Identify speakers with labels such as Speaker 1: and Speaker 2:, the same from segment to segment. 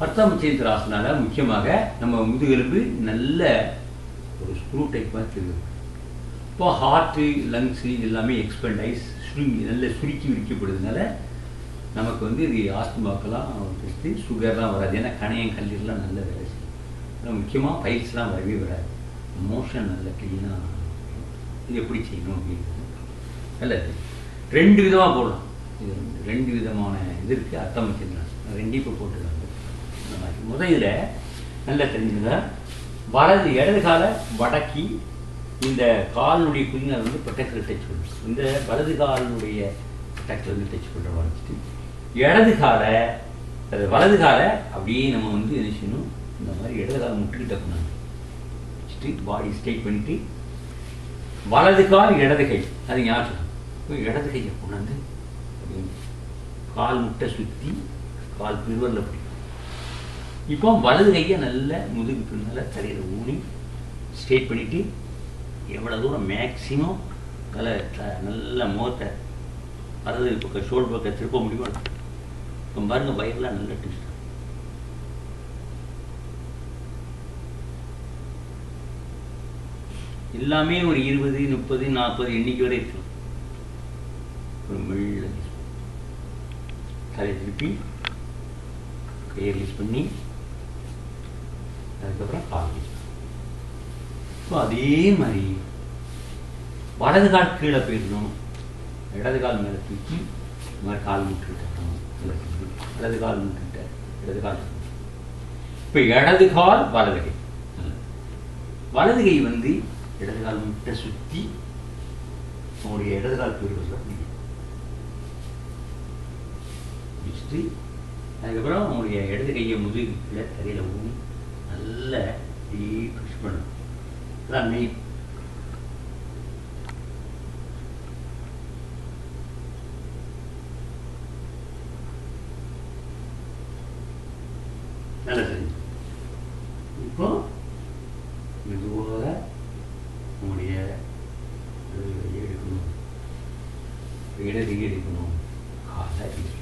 Speaker 1: அர்த்தாமச்சேந்திராசனால முக்கியமாக நம்ம முதுகெலும்பு நல்ல ஒரு ஸ்க்ரூ டைப் மாதிரி தெரியும் இப்போ ஹார்ட்டு லங்ஸு எல்லாமே எக்ஸ்பெண்ட் ஆகி சுருங்கி நல்ல சுருக்கி விரிக்கப்படுறதுனால நமக்கு வந்து இது ஆஸ்துமாக்கெல்லாம் வந்து சுகர்லாம் வராது ஏன்னா கணையம் கல்லீரலாம் நல்ல வேலை செய்யும் ஆனால் முக்கியமாக பைல்ஸ்லாம் வரவே வராது மோஷன் நல்ல க்ளீனாக இது எப்படி செய்யணும் அப்படிங்கிறது நல்லது ரெண்டு விதமாக போடலாம் இது வந்து ரெண்டு விதமான இது இருக்குது அர்த்தம் வச்சுருந்தேன் ரெண்டு இப்போ போட்டுருக்காங்க இந்த மாதிரி முதல் இதில் நல்லா தெரிஞ்சுங்க வலது இடது காலை வடக்கி இந்த காலினுடைய குதிங்கால் வந்து ப்ரொடெக்டர் டச் பண்ணும் இந்த வலது காலினுடைய ப்ரொடெக்டர் வந்து டச் பண்ணுற வளைச்சிட்டு இடது காலை அது வலது காலை அப்படியே நம்ம வந்து என்ன செய்யணும் இந்த மாதிரி இடது காலை முட்டுக்கிட்ட பண்ணணும் வச்சுட்டு பாடி ஸ்டேக் பண்ணிட்டு வலது கால் இடது கை அது ஞாபகம் இப்போ இடது கையை கொண்டாந்து அப்படி கால் முட்டை சுற்றி கால் பிரிவரில் பிடிக்கும் இப்போ வலது கையை நல்ல முதுகு பின்னால தலையில் ஊனி ஸ்ட்ரெயிட் பண்ணிவிட்டு எவ்வளோ தூரம் மேக்ஸிமம் தலை த- நல்ல முகத்தை வலது பக்கம் ஷோல்டர் பக்கம் திருப்ப முடியுமா இப்போ பாருங்க வயிறுலாம் நல்ல ட்விஸ்ட் எல்லாமே ஒரு இருபது முப்பது நாற்பது எண்ணிக்கை வரை இருக்கலாம் ஒரு மெல்ல ரிலீஸ் தலை திருப்பி கையை ரிலீஸ் பண்ணி அதுக்கப்புறம் கால் ரிலீஸ் ஸோ அதே மாதிரி வலது கால் கீழே போயிடணும் இடது கால் மேலே தூக்கி இந்த மாதிரி கால் முட்டுக்கிட்ட இடது கால் முட்டுக்கிட்ட இடது கால் இப்போ இடது கால் வலது கை வலது கை வந்து இடது கால் முட்டை சுற்றி உங்களுடைய இடது கால் போயிடுறது வச்சுட்டு அதுக்கப்புறம் உங்களுடைய இடது கையை முதுகு கீழே தரையில் ஊனி நல்ல அப்படியே புஷ் பண்ணணும் அதான் மெயின் நல்லா தெரிஞ்சு இப்போ மெதுவாக உங்களுடைய இடது கையை எடுக்கணும் இடது கையை எடுக்கணும் காலை எடுக்கணும்.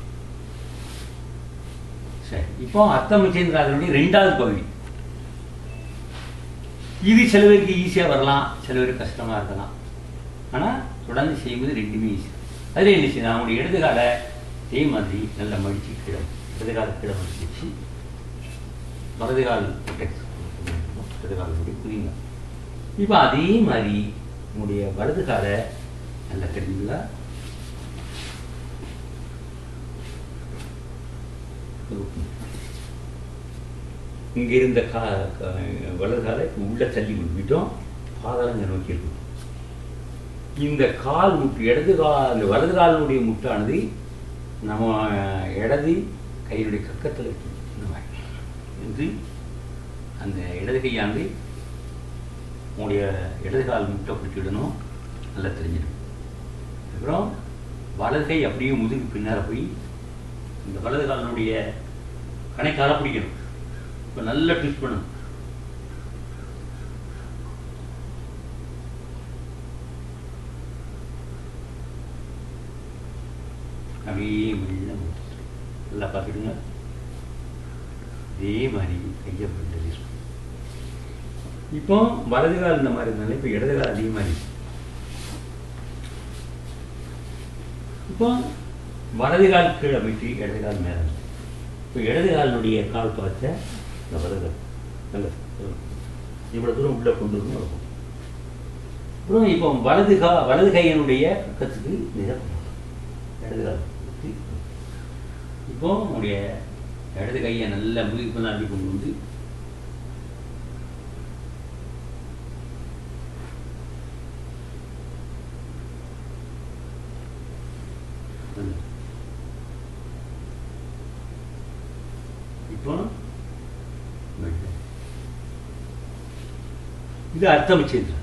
Speaker 1: சரி இப்போ அர்த்தமச்சேந்திராதனுடைய ரெண்டாவது பகுதி இது சில பேருக்கு ஈஸியாக வரலாம் சில பேருக்கு கஷ்டமாக இருக்கலாம் ஆனால் தொடர்ந்து செய்யும்போது ரெண்டுமே ஈஸி அதில் என்ன செய்யணும் அவங்களுடைய இடது காலை இதே மாதிரி நல்லா மடிச்சு கீழே இடது காலை கீழே மடிச்சு வச்சு வலது கால் protect பண்ணணும். இடது கால் முடி புரியுங்க இப்போ அதே மாதிரி உங்களுடைய வலது காலை நல்லா தெரிஞ்சுங்க இங்க இருந்த கா கா- வலது காலை உள்ள தள்ளி விட்டோம் பாதாளங்க நோக்கி இருக்கும் இந்த கால் முட்டு இடது கால் இந்த வலது காலினுடைய முட்டானது நம்ம இடது கையினுடைய கக்கத்தில் இருக்கு இந்த மாதிரி இது அந்த இடது கையானது உங்களுடைய இடது கால் முட்டை பிடிச்சிடணும் நல்லா தெரிஞ்சிடும் அப்புறம் வலது கை அப்படியே முதுகு பின்னால் போய் இந்த வலது காலினுடைய கணைக்கால பிடிக்கணும் இப்போ நல்லா ட்விஸ்ட் பண்ணணும் அப்படியே மெல்ல முடிச்சு. நல்லா பார்த்துடுங்க இதே மாதிரி கையை பண்ணி ரிலீஸ் பண்ணு. இப்போ வலது கால் இந்த மாதிரி இருந்தாலும் இப்போ இடது கால் அதிகமாக இருக்கு இப்போ வலது கால் கீழே போயிட்டு இடது கால் மேலே இருக்கு. இப்போ இடது காலினுடைய கால் பார்த்த இந்த வலது கால் நல்லது இவ்வளோ தூரம் உள்ளே கொண்டு வரணும் இருக்கும் அப்புறம் இப்போ வலது கா வலது கையினுடைய பக்கத்துக்கு நேரா கொண்டு வரணும். இடது கால் ஊத்தி. இப்போ உங்களுடைய இடது கையை நல்லா முதுகு பண்ண அப்படி கொண்டு வந்து நல்லது. இப்போ மெல்ல. இது அர்த்தம் செய்து